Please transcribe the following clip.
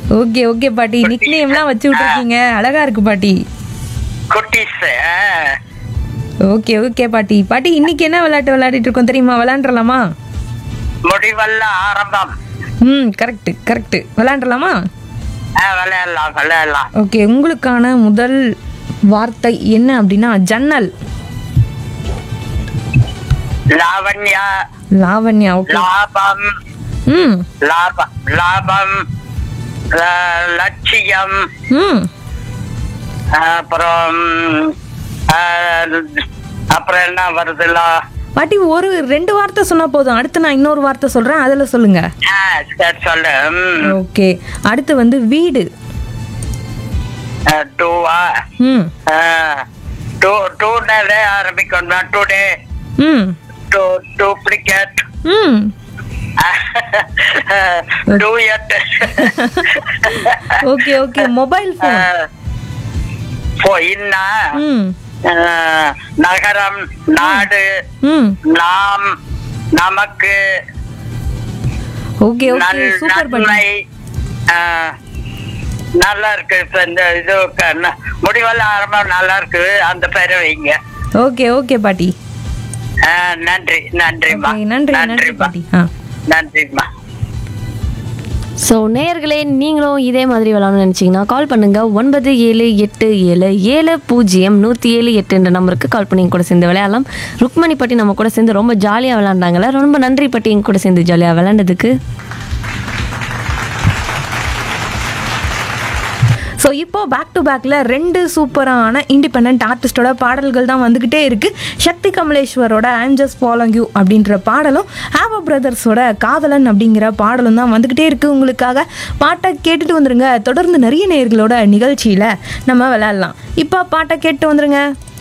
Okay okay பாட்டி நிக் நேம்லாம் வச்சு விட்டுருக்கீங்க அழகா இருக்கு பாட்டி குட்டீஸ் ஓகே ஓகே பாட்டி பாட்டி இன்னைக்கு என்ன விளையாட்டு விளையாடிட்டு இருக்கோம் தெரியுமா விளையாண்டுலாமா முடிவல்ல ஆரம்பம் ம் கரெக்ட் கரெக்ட் விளையாண்டுலாமா ஆ, விளையாடலாம் விளையாடலாம் ஓகே உங்களுக்கான முதல் வார்த்தை என்ன அப்படின்னா ஜன்னல் லாவண்யா லாவண்யா ஓகே லாபம் ம் லாபம் லாபம் ல- லட்சியம் ம் அப்புறம் ஆ, அப்புறம் என்ன வருதுல பாட்டி ஒரு ரெண்டு வார்த்தை சொன்னா போதும் அடுத்து நான் இன்னொரு வார்த்தை சொல்றேன் அதுல சொல்லுங்க ஆ, சரி சொல்லு ம். ஓகே அடுத்து வந்து வீடு ஆ, டூவா ம் ஆ, டூ டூனாலே ஆரம்பிக்கணும் டுடே ம் டூ டூப்ளிகேட் ம் duet okay okay mobile phone இன்னா ம் ஆஹ், நகரம் நாடு ம் நாம் நமக்கு ஓகே ஓகே நல்- சூப்பர் பாட்டி நன்மை ஆஹ், நல்லா இருக்கு இப்ப இந்த இது க- ந- முடிவெல்லாம் ஆரம்பம் நல்லா இருக்கு அந்த பேரை வைங்க ஓகே ஓகே பாட்டி ஆஹ், நன்றி நன்றிம்மா ஓகே நன்றி நன்றி நன்றிம்மா பாட்டி ஆ நன்றிம்மா ஸோ நேயர்களே நீங்களும் இதே மாதிரி விளாடணும்னு நினச்சிங்கன்னா கால் பண்ணுங்க ஒன்பது ஏழு எட்டு ஏழு ஏழு பூஜ்ஜியம் நூற்றி ஏழு எட்டுன்ற நம்பருக்கு கால் பண்ணி எங்க கூட சேர்ந்து விளையாடலாம் ருக்மணி பட்டி நம்ம கூட சேர்ந்து ரொம்ப ஜாலியாக விளாண்டாங்களே ரொம்ப நன்றி பட்டி எங்க கூட சேர்ந்து ஜாலியாக விளாண்டதுக்கு ஸோ இப்போ பேக் டு பேக்கில் ரெண்டு சூப்பரான இண்டிபெண்ட் ஆர்டிஸ்டோட பாடல்கள் தான் வந்துக்கிட்டே இருக்கு சக்தி கமலேஸ்வரோட ஐம் ஜஸ்ட் ஃபாலோங் யூ அப்படின்ற பாடலும் ஹாவோ பிரதர்ஸோட காதலன் அப்படிங்கிற பாடலும் தான் வந்துக்கிட்டே இருக்கு உங்களுக்காக பாட்டை கேட்டுட்டு வந்துருங்க தொடர்ந்து நிறைய நேயர்களோட நிகழ்ச்சியில் நம்ம விளையாடலாம் இப்போ பாட்டை கேட்டு வந்துருங்க